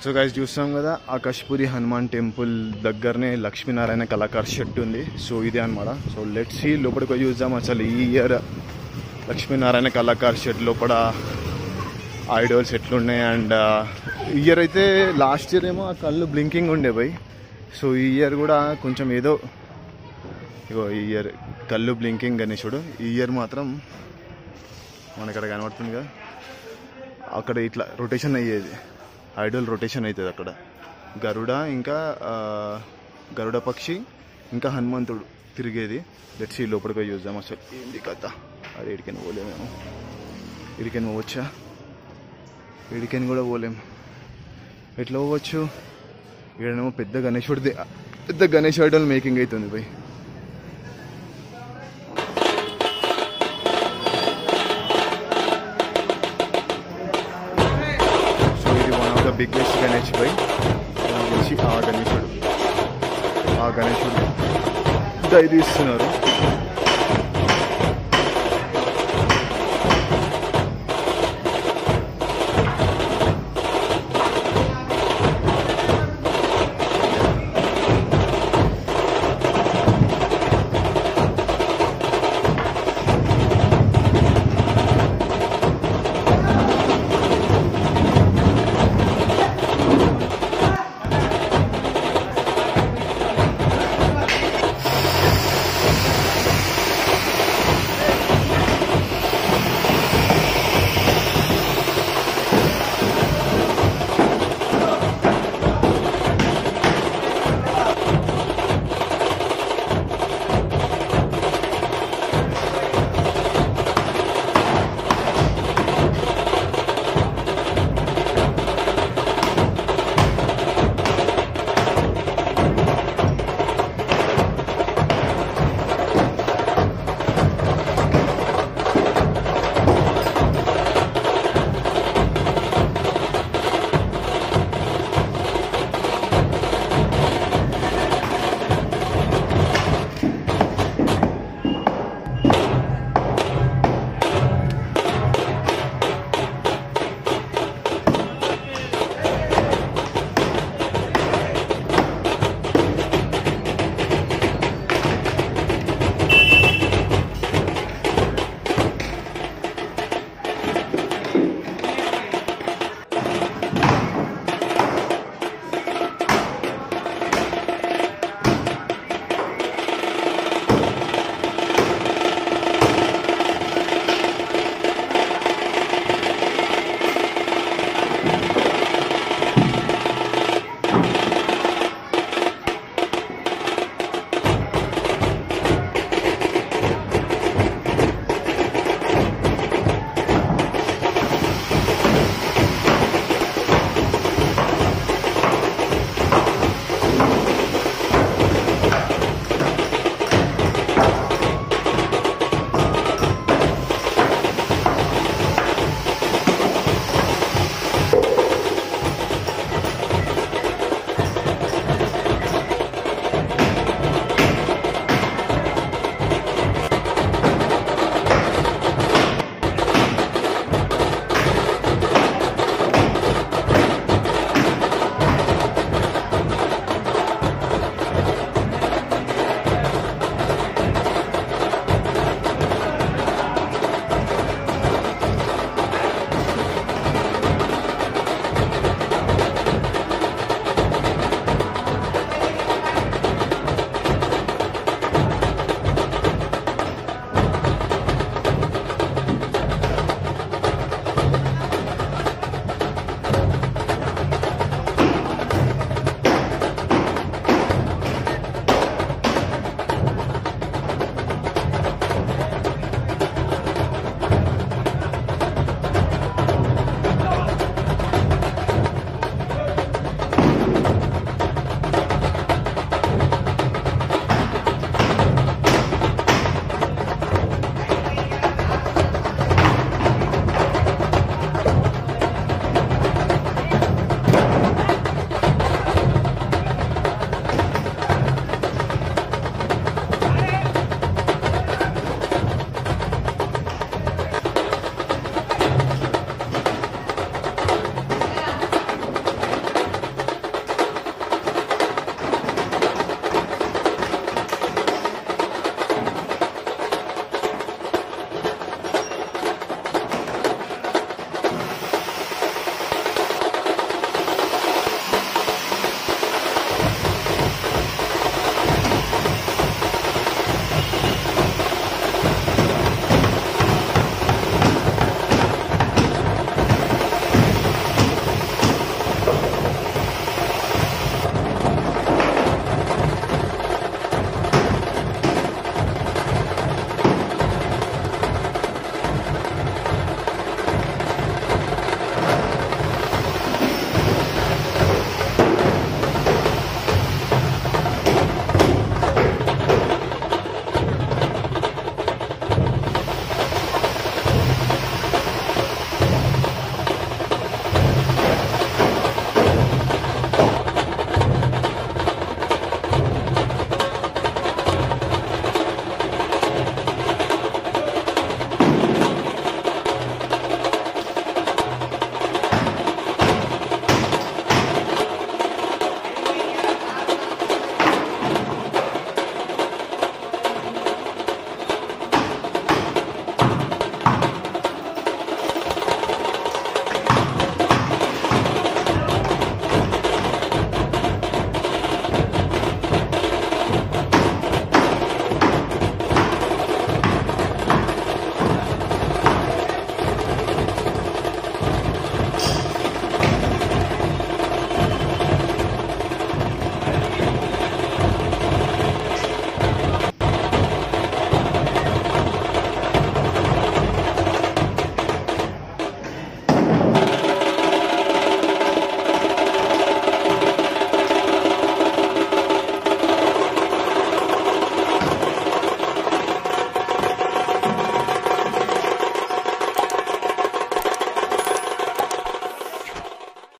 so guys చూస్తాం కదా ఆకాష్పురి Hanuman temple దగ్గరనే లక్ష్మీనారాయణ కళాకార్ షెడ్ ఉంది సో ఇదే అనమాట సో లెట్స్ సీ లోపలికి పోయి చూద్దాం అసలు ఈ ఇయర్ లక్ష్మీనారాయణ కళాకార్ షెడ్ లోపల ఐడల్స్ ఎట్లున్నాయి అండ్ ఇయర్ అయితే లాస్ట్ ఇయర్ ఏమో ఆ కళ్ళు బ్లింకింగ్ ఉండే పోయి సో ఈ ఇయర్ కూడా కొంచెం ఏదో ఇగో ఈ ఇయర్ కళ్ళు బ్లింకింగ్ గణేశుడు ఈ ఇయర్ మాత్రం మనకి అక్కడ కనబడుతుంది కదా అక్కడ ఇట్లా రొటేషన్ అయ్యేది ఐడల్ రొటేషన్ అవుతుంది అక్కడ గరుడ ఇంకా ఆ, గరుడ పక్షి ఇంకా హనుమంతుడు తిరిగేది లెట్స్ ఈ లోపలికి పోయి చూద్దాం అసలు ఏంది కథ అది ఇడికని పోలేమేమో ఇడికని పోవచ్చా ఇడికని కూడా పోలేము ఎట్లా పోవచ్చు ఈడనేమో పెద్ద గణేశుడిది పెద్ద గణేష్ ఐడల్ మేకింగ్ అవుతుంది పోయి సో ఇది one of the biggest Ganesh by నాకు తెలిసి ఆ గణేశుడు ఆ గణేశుడు డైరీ ఇస్తున్నారు